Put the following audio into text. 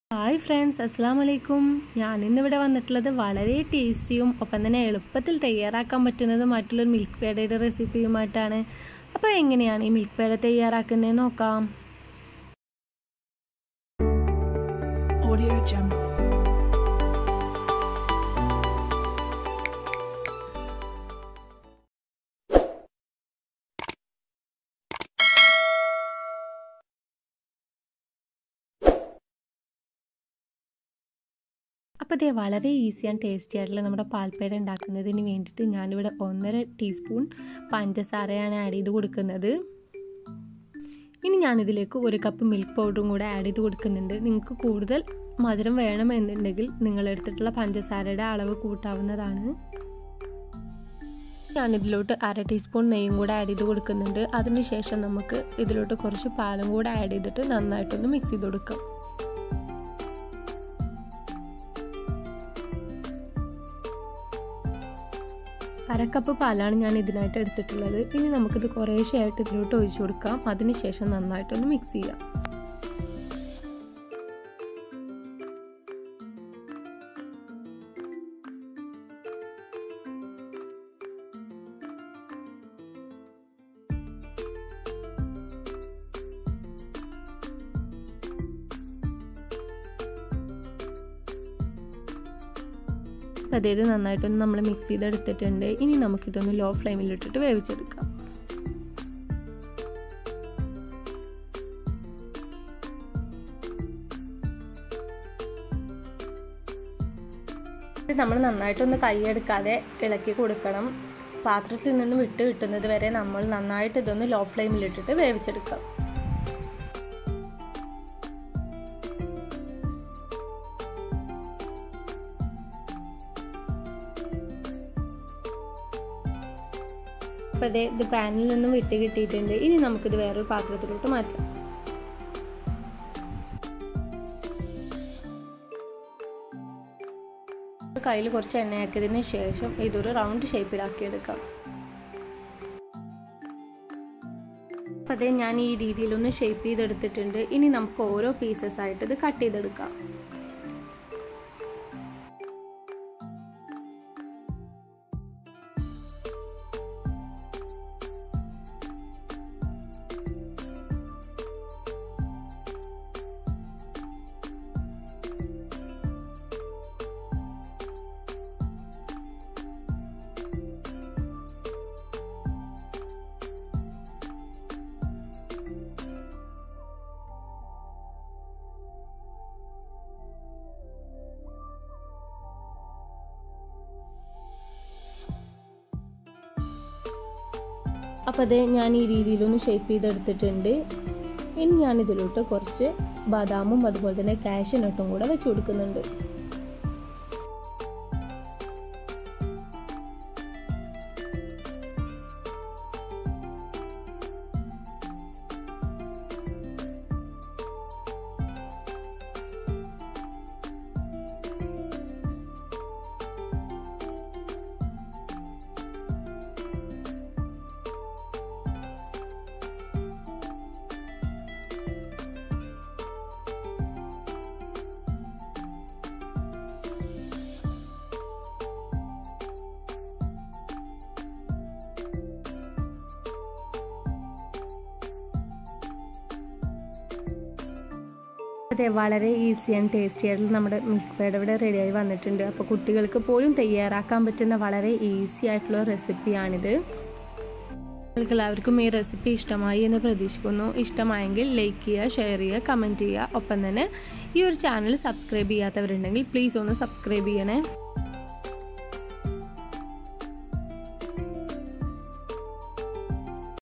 Hi friends അസ്സാം വലൈക്കും ഞാൻ ഇന്നിവിടെ വന്നിട്ടുള്ളത് വളരെ ടേസ്റ്റിയും ഒപ്പം തന്നെ എളുപ്പത്തിൽ തയ്യാറാക്കാൻ പറ്റുന്നതുമായിട്ടുള്ളൊരു മിൽക്ക് പേടയുടെ റെസിപ്പിയുമായിട്ടാണ് അപ്പോൾ എങ്ങനെയാണ് ഈ മിൽക്ക് പേട തയ്യാറാക്കുന്നത് നോക്കാം Audio Jungle. അപ്പോൾ ഇതേ വളരെ ഈസി ആൻഡ് ടേസ്റ്റി ആയിട്ടുള്ള നമ്മുടെ പാൽപ്പേട ഉണ്ടാക്കുന്നതിന് വേണ്ടിയിട്ട് ഞാനിവിടെ ഒന്നര ടീസ്പൂൺ പഞ്ചസാരയാണ് ആഡ് ചെയ്ത് കൊടുക്കുന്നത് ഇനി ഞാനിതിലേക്ക് ഒരു കപ്പ് മിൽക്ക് പൗഡറും കൂടെ ആഡ് ചെയ്ത് കൊടുക്കുന്നുണ്ട് നിങ്ങൾക്ക് കൂടുതൽ മധുരം വേണമെന്നുണ്ടെങ്കിൽ നിങ്ങൾ എടുത്തിട്ടുള്ള പഞ്ചസാരയുടെ അളവ് കൂട്ടാവുന്നതാണ് ഞാനിതിലോട്ട് അര ടീസ്പൂൺ നെയ്യും കൂടെ ആഡ് ചെയ്ത് കൊടുക്കുന്നുണ്ട് അതിനുശേഷം നമുക്ക് ഇതിലോട്ട് കുറച്ച് പാലും കൂടെ ആഡ് ചെയ്തിട്ട് നന്നായിട്ടൊന്ന് മിക്സ് ചെയ്ത് കൊടുക്കാം അരക്കപ്പ് പാലാണ് ഞാൻ ഇതിനായിട്ട് എടുത്തിട്ടുള്ളത് ഇനി നമുക്കിത് കുറേശ്ശെയായിട്ട് ഇതിലോട്ട് ഒഴിച്ചു കൊടുക്കാം അതിനുശേഷം നന്നായിട്ടൊന്ന് മിക്സ് ചെയ്യാം അതായത് നന്നായിട്ടൊന്ന് നമ്മൾ മിക്സ് ചെയ്തെടുത്തിട്ടുണ്ട് ഇനി നമുക്കിതൊന്ന് ലോ ഫ്ലെയിമിലിട്ടിട്ട് വേവിച്ചെടുക്കാം നമ്മൾ നന്നായിട്ടൊന്ന് കൈയെടുക്കാതെ ഇളക്കി കൊടുക്കണം പാത്രത്തിൽ നിന്ന് വിട്ട് കിട്ടുന്നത് വരെ നമ്മൾ നന്നായിട്ട് ഇതൊന്ന് ലോ ഫ്ലെയിമിലിട്ടിട്ട് വേവിച്ചെടുക്കാം അപ്പോൾ അതേ ഇത് പാനിൽ നിന്നും വിട്ട് കിട്ടിയിട്ടുണ്ട് ഇനി നമുക്കിത് വേറൊരു പാത്രത്തിലോട്ട് മാറ്റാം കയ്യിൽ കുറച്ച് എണ്ണയാക്കിയതിന് ശേഷം ഇതൊരു റൗണ്ട് ഷേപ്പിലാക്കിയെടുക്കാം അപ്പോൾ അതേ ഞാൻ ഈ രീതിയിലൊന്ന് ഷേപ്പ് ചെയ്തെടുത്തിട്ടുണ്ട് ഇനി നമുക്ക് ഓരോ പീസസ് ആയിട്ട് ഇത് കട്ട് ചെയ്തെടുക്കാം അപ്പോൾ അത് ഞാൻ ഈ രീതിയിലൊന്ന് ഷേപ്പ് ചെയ്തെടുത്തിട്ടുണ്ട് ഇനി ഞാൻ ഇതിലോട്ട് കുറച്ച് ബദാമും അതുപോലെ തന്നെ കാഷ്യനട്ടും കൂടെ വെച്ച് കൊടുക്കുന്നുണ്ട് അതെ വളരെ ഈസി ആൻഡ് ടേസ്റ്റി ആയിട്ടുള്ള നമ്മുടെ മിൽക്ക് പേഡ് ഇവിടെ റെഡിയായി വന്നിട്ടുണ്ട് അപ്പോൾ കുട്ടികൾക്ക് പോലും തയ്യാറാക്കാൻ പറ്റുന്ന വളരെ ഈസി ആയിട്ടുള്ള റെസിപ്പിയാണിത് നിങ്ങൾക്ക് എല്ലാവർക്കും ഈ റെസിപ്പി ഇഷ്ടമായി എന്ന് പ്രതീക്ഷിക്കുന്നു ഇഷ്ടമായെങ്കിൽ ലൈക്ക് ചെയ്യുക ഷെയർ ചെയ്യുക കമൻറ്റ് ചെയ്യുക ഒപ്പം തന്നെ ഈ ഒരു ചാനൽ സബ്സ്ക്രൈബ് ചെയ്യാത്തവരുണ്ടെങ്കിൽ പ്ലീസ് ഒന്ന് സബ്സ്ക്രൈബ് ചെയ്യണേ